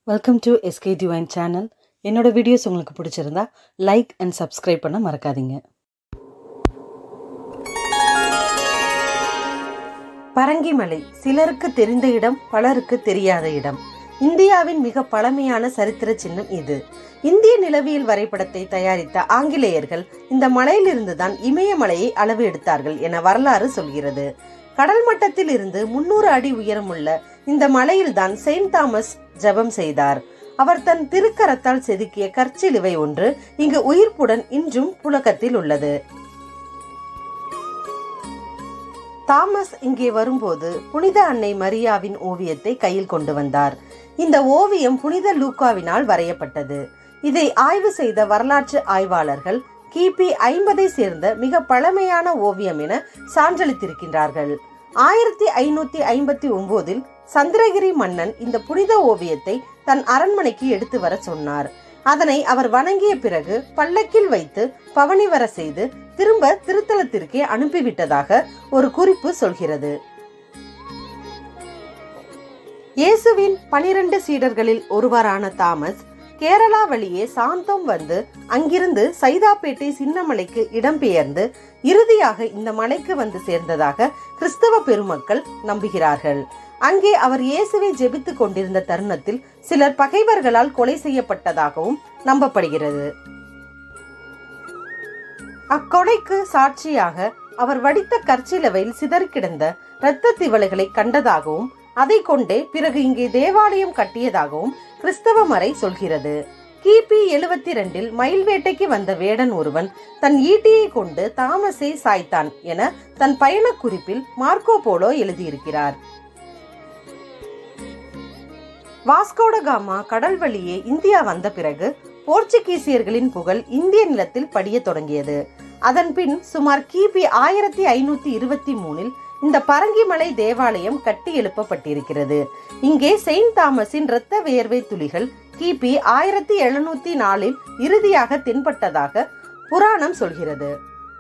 welcome to S K divine channel என்னோட videos உங்களுக்கு பிடிச்சிருந்தா லைக் அண்ட் சப்ஸ்கிரைப் பண்ண மறக்காதீங்க பரங்கிமலை சிலருக்கு தெரிந்த இடம் பலருக்கு தெரியாத இடம் இந்தியாவின் மிக பழமையான சரித்திர சின்னம் இது இந்திய நிலவியல் வரைபடத்தை தயாரித்த ஆங்கிலேயர்கள் இந்த மலையிலிருந்து தான் இமயமலையை அளவு எடுத்தார்கள் என வரலாறு சொல்கிறது கடல் மட்டத்தில் இருந்து முன்னூறு அடி உயரமுள்ள இந்த மலையில்தான் செயின்ட் தாமஸ் ஜெபம் செய்தார் அவர் தன் திருக்கரத்தால் செதுக்கிய கற்சிலுவை ஒன்று இங்கு உயிர்ப்புடன் இன்றும் புழக்கத்தில் உள்ளது தாமஸ் இங்கே வரும்போது புனித அன்னை மரியாவின் ஓவியத்தை கையில் கொண்டு வந்தார் இந்த ஓவியம் புனித லூக்காவினால் வரையப்பட்டது இதை ஆய்வு செய்த வரலாற்று ஆய்வாளர்கள் கிபி ஐம்பதை சேர்ந்த மிக பழமையான ஓவியம் என சான்றளித்திருக்கின்றார்கள் ஆயிரத்தி ஐநூத்தி ஐம்பத்தி ஒன்பதில் சந்திரகிரி மன்னன் இந்த புனித ஓவியத்தை தன் அரண்மனைக்கு எடுத்து வர சொன்னார் அதனை அவர் வணங்கிய பிறகு பல்லக்கில் வைத்து பவனி வர செய்து திரும்ப திருத்தலத்திற்கே அனுப்பிவிட்டதாக ஒரு குறிப்பு சொல்கிறது இயேசுவின் பனிரெண்டு சீடர்களில் ஒருவரான தாமஸ் கேரளா வழியே சாந்தம் வந்து அங்கிருந்து சைதாப்பேட்டை சின்னமலைக்கு இடம்பெயர்ந்து இறுதியாக இந்த மலைக்கு வந்து சேர்ந்ததாக கிறிஸ்தவ பெருமக்கள் நம்புகிறார்கள் அங்கே அவர் இயேசுவை ஜெபித்துக் கொண்டிருந்த தருணத்தில் சிலர் பகைவர்களால் கொலை செய்யப்பட்டதாகவும் நம்பப்படுகிறது அக்கொலைக்கு சாட்சியாக அவர் வடித்த கற்சிலவையில் சிதறி கிடந்த இரத்த திவலைகளை கண்டதாகவும் அதை கொண்டே பிறகு இங்கே தேவாலயம் கட்டியதாகவும் கிறிஸ்தவ மறை சொல்கிறது கிபி எழுபத்தி ரெண்டில் மயில் வேட்டைக்கு வந்த வேடன் ஒருவன் தன் ஈட்டியை கொண்டு தாமஸை சாய்த்தான் என தன் பயண குறிப்பில் மார்க்கோ போலோ எழுதியிருக்கிறார் வாஸ்கோட காமா கடல் வழியே இந்தியா வந்த பிறகு போர்ச்சுகீசியர்களின் புகழ் இந்திய நிலத்தில் படிய தொடங்கியது அதன் பின் சுமார் கிபி ஆயிரத்தி ஐநூத்தி இருபத்தி மூணில் இந்த பரங்கிமலை தேவாலயம் கட்டி எழுப்பப்பட்டிருக்கிறது இங்கே செயின்ட் தாமஸின் இரத்த வேர்வை துளிகள் கிபி ஆயிரத்தி எழுநூத்தி நாலில் இறுதியாக தென்பட்டதாக புராணம் சொல்கிறது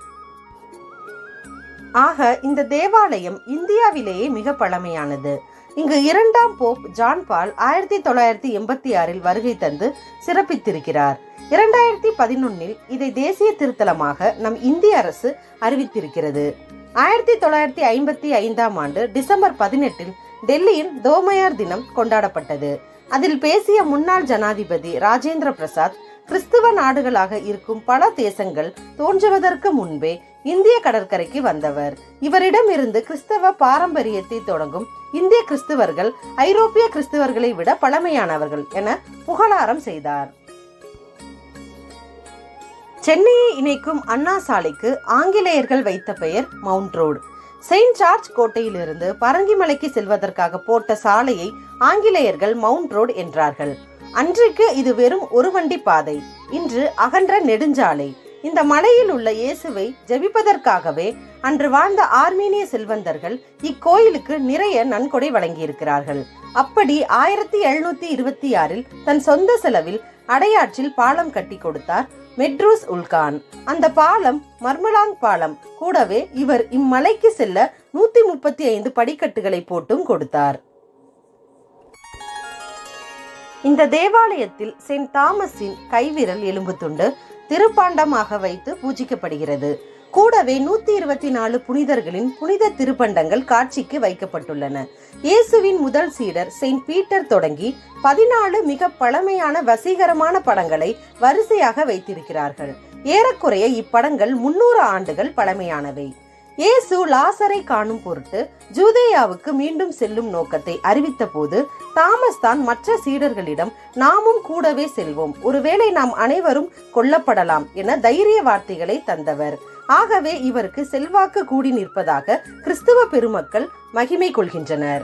ஆக இந்த தேவாலயம் இந்தியாவிலேயே மிக பழமையானது இங்கு இரண்டாம் போப் ஜான் பால் ஆயிரத்தி தொள்ளாயிரத்தி எண்பத்தி ஆறில் வருகை தந்து சிறப்பித்திருக்கிறார் இரண்டாயிரத்தி பதினொன்னில் இதை தேசிய திருத்தலமாக நம் இந்திய அரசு அறிவித்திருக்கிறது ஆயிரத்தி தொள்ளாயிரத்தி ஐம்பத்தி ஐந்தாம் ஆண்டு டிசம்பர் பதினெட்டில் டெல்லியில் தோமையார் தினம் கொண்டாடப்பட்டது அதில் பேசிய முன்னாள் ஜனாதிபதி ராஜேந்திர பிரசாத் கிறிஸ்துவ நாடுகளாக இருக்கும் பல தேசங்கள் தோன்றுவதற்கு முன்பே இந்திய கடற்கரைக்கு வந்தவர் இவரிடம் இருந்து கிறிஸ்தவ பாரம்பரியத்தை தொடங்கும் இந்திய கிறிஸ்துவர்கள் ஐரோப்பிய கிறிஸ்துவர்களை விட பழமையானவர்கள் என புகழாரம் செய்தார் சென்னையை இணைக்கும் அண்ணா சாலைக்கு ஆங்கிலேயர்கள் வைத்த பெயர் மவுண்ட் ரோடு செயின்ட் ஜார்ஜ் கோட்டையிலிருந்து பரங்கிமலைக்கு செல்வதற்காக போட்ட சாலையை ஆங்கிலேயர்கள் மவுண்ட் ரோடு என்றார்கள் அன்றைக்கு இது வெறும் ஒரு வண்டி பாதை இன்று அகன்ற நெடுஞ்சாலை இந்த மலையில் உள்ள இயேசுவை ஜெபிப்பதற்காகவே அன்று வாழ்ந்த ஆர்மீனிய செல்வந்தர்கள் இக்கோயிலுக்கு நிறைய நன்கொடை வழங்கியிருக்கிறார்கள் அப்படி ஆயிரத்தி எழுநூத்தி இருபத்தி ஆறில் தன் சொந்த செலவில் அடையாற்றில் பாலம் கட்டி கொடுத்தார் மெட்ரூஸ் உல்கான் அந்த பாலம் மர்மலாங் பாலம் கூடவே இவர் இம்மலைக்கு செல்ல நூத்தி முப்பத்தி ஐந்து படிக்கட்டுகளை போட்டும் கொடுத்தார் இந்த தேவாலயத்தில் செயின்ட் தாமஸின் கைவிரல் எலும்பு துண்டு திருப்பாண்டமாக வைத்து பூஜிக்கப்படுகிறது கூடவே நூத்தி இருபத்தி நாலு புனிதர்களின் புனித திருப்பண்டங்கள் காட்சிக்கு வைக்கப்பட்டுள்ளன இயேசுவின் முதல் சீடர் செயின்ட் பீட்டர் தொடங்கி பதினாலு மிக பழமையான வசீகரமான படங்களை வரிசையாக வைத்திருக்கிறார்கள் ஏறக்குறைய இப்படங்கள் முன்னூறு ஆண்டுகள் பழமையானவை இயேசு லாசரை காணும் பொருட்டு ஜூதேயாவுக்கு மீண்டும் செல்லும் நோக்கத்தை அறிவித்த போது தாமஸ் தான் மற்ற சீடர்களிடம் நாமும் கூடவே செல்வோம் ஒருவேளை நாம் அனைவரும் கொல்லப்படலாம் என தைரிய வார்த்தைகளை தந்தவர் ஆகவே இவருக்கு செல்வாக்கு கூடி நிற்பதாக கிறிஸ்துவ பெருமக்கள் மகிமை கொள்கின்றனர்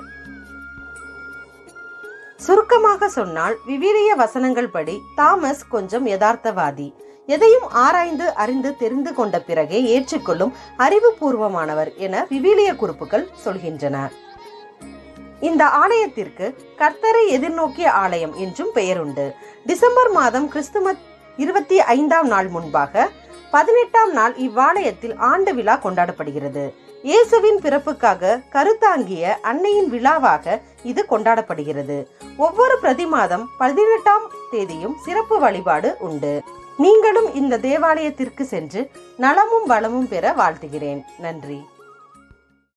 சுருக்கமாக சொன்னால் விவிலிய வசனங்கள் படி தாமஸ் கொஞ்சம் யதார்த்தவாதி எதையும் ஆராய்ந்து அறிந்து தெரிந்து கொண்ட பிறகே ஏற்றுக்கொள்ளும் அறிவுபூர்வமானவர் என விவிலிய குறிப்புகள் சொல்கின்றன இந்த ஆலயத்திற்கு கர்த்தரை எதிர்நோக்கிய ஆலயம் என்றும் பெயருண்டு டிசம்பர் மாதம் கிறிஸ்துமத் இருபத்தி ஐந்தாம் நாள் முன்பாக பதினெட்டாம் நாள் இவ்வாலயத்தில் ஆண்டு விழா கொண்டாடப்படுகிறது இயேசுவின் பிறப்புக்காக கருத்தாங்கிய அன்னையின் விழாவாக இது கொண்டாடப்படுகிறது ஒவ்வொரு பிரதி மாதம் பதினெட்டாம் தேதியும் சிறப்பு வழிபாடு உண்டு நீங்களும் இந்த தேவாலயத்திற்கு சென்று நலமும் வளமும் பெற வாழ்த்துகிறேன் நன்றி